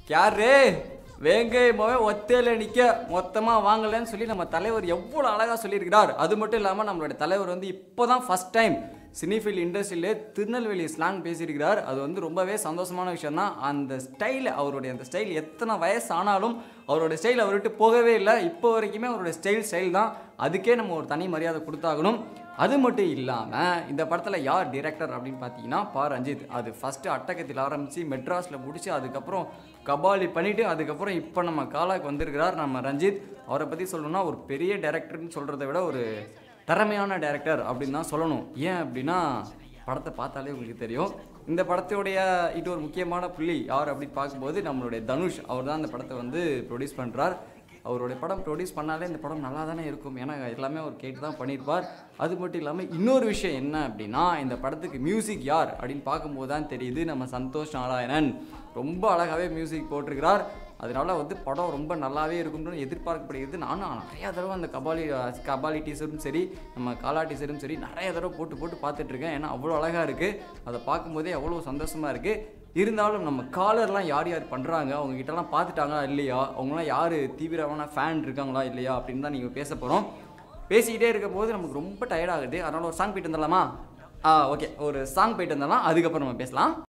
யாரு வேங்கையமாவே ஒத்தையில நிக்க மொத்தமா வாங்கலன்னு சொல்லி நம்ம தலைவர் எவ்வளவு அழகா சொல்லியிருக்கிறார் அது மட்டும் இல்லாம நம்மளுடைய தலைவர் வந்து இப்போதான் ஃபர்ஸ்ட் டைம் சினிஃபில் இண்டஸ்ட்ரியிலே திருநெல்வேலி ஸ்லாங் பேசியிருக்கிறார் அது வந்து ரொம்பவே சந்தோஷமான விஷயம் தான் அந்த ஸ்டைல் அவருடைய அந்த ஸ்டைல் எத்தனை வயசு ஆனாலும் அவரோட ஸ்டைல் அவர்கிட்ட போகவே இல்லை இப்போ வரைக்குமே அவருடைய ஸ்டைல் ஸ்டைல் தான் அதுக்கே நம்ம ஒரு தனி மரியாதை கொடுத்தாகணும் அது மட்டும் இல்லாமல் இந்த படத்தில் யார் டிரெக்டர் அப்படின்னு பார்த்தீங்கன்னா பா ரஞ்சித் அது ஃபஸ்ட்டு அட்டகத்தில் ஆரம்பித்து மெட்ராஸில் முடிச்சு அதுக்கப்புறம் கபாலி பண்ணிவிட்டு அதுக்கப்புறம் இப்போ நம்ம காலாக்கு வந்திருக்கிறார் நம்ம ரஞ்சித் அவரை பற்றி சொல்லணும்னா ஒரு பெரிய டைரக்டர்னு சொல்கிறத விட ஒரு திறமையான டைரக்டர் அப்படின்னு தான் சொல்லணும் ஏன் அப்படின்னா படத்தை பார்த்தாலே உங்களுக்கு தெரியும் இந்த படத்துடைய இது ஒரு முக்கியமான புள்ளி யார் அப்படின்னு பார்க்கும்போது நம்மளுடைய தனுஷ் அவர் தான் இந்த படத்தை வந்து ப்ரொடியூஸ் பண்ணுறார் அவருடைய படம் ப்ரொடியூஸ் பண்ணாலே இந்த படம் நல்லா தானே இருக்கும் ஏன்னா எல்லாமே அவர் கேட்டு தான் பண்ணியிருப்பார் அது மட்டும் இல்லாமல் இன்னொரு விஷயம் என்ன அப்படின்னா இந்த படத்துக்கு மியூசிக் யார் அப்படின்னு பார்க்கும்போது தான் தெரியுது நம்ம சந்தோஷ் நாராயணன் ரொம்ப அழகாகவே மியூசிக் போட்டிருக்கிறார் அதனால வந்து படம் ரொம்ப நல்லாவே இருக்கும்னு எதிர்பார்க்கப்படுகிறது நானும் நிறையா தடவை அந்த கபாலி கபாலி டீசரும் சரி நம்ம காலா டீசரும் சரி நிறைய தடவை போட்டு போட்டு பார்த்துட்டு இருக்கேன் ஏன்னா அவ்வளோ அழகாக இருக்குது அதை பார்க்கும்போதே அவ்வளோ சந்தோஷமாக இருக்குது இருந்தாலும் நம்ம காலர்லாம் யார் யார் பண்ணுறாங்க அவங்க கிட்டலாம் பார்த்துட்டாங்களா இல்லையா அவங்களாம் யார் தீவிரமான ஃபேன் இருக்காங்களா இல்லையா அப்படின்னு தான் நீங்கள் பேச போகிறோம் பேசிக்கிட்டே இருக்கும் போது நமக்கு ரொம்ப டயர்ட் ஆகுது அதனால் ஒரு சாங் போயிட்டு வந்துடலாமா ஆ ஓகே ஒரு சாங் போயிட்டு வந்துடலாம் அதுக்கப்புறம் நம்ம பேசலாம்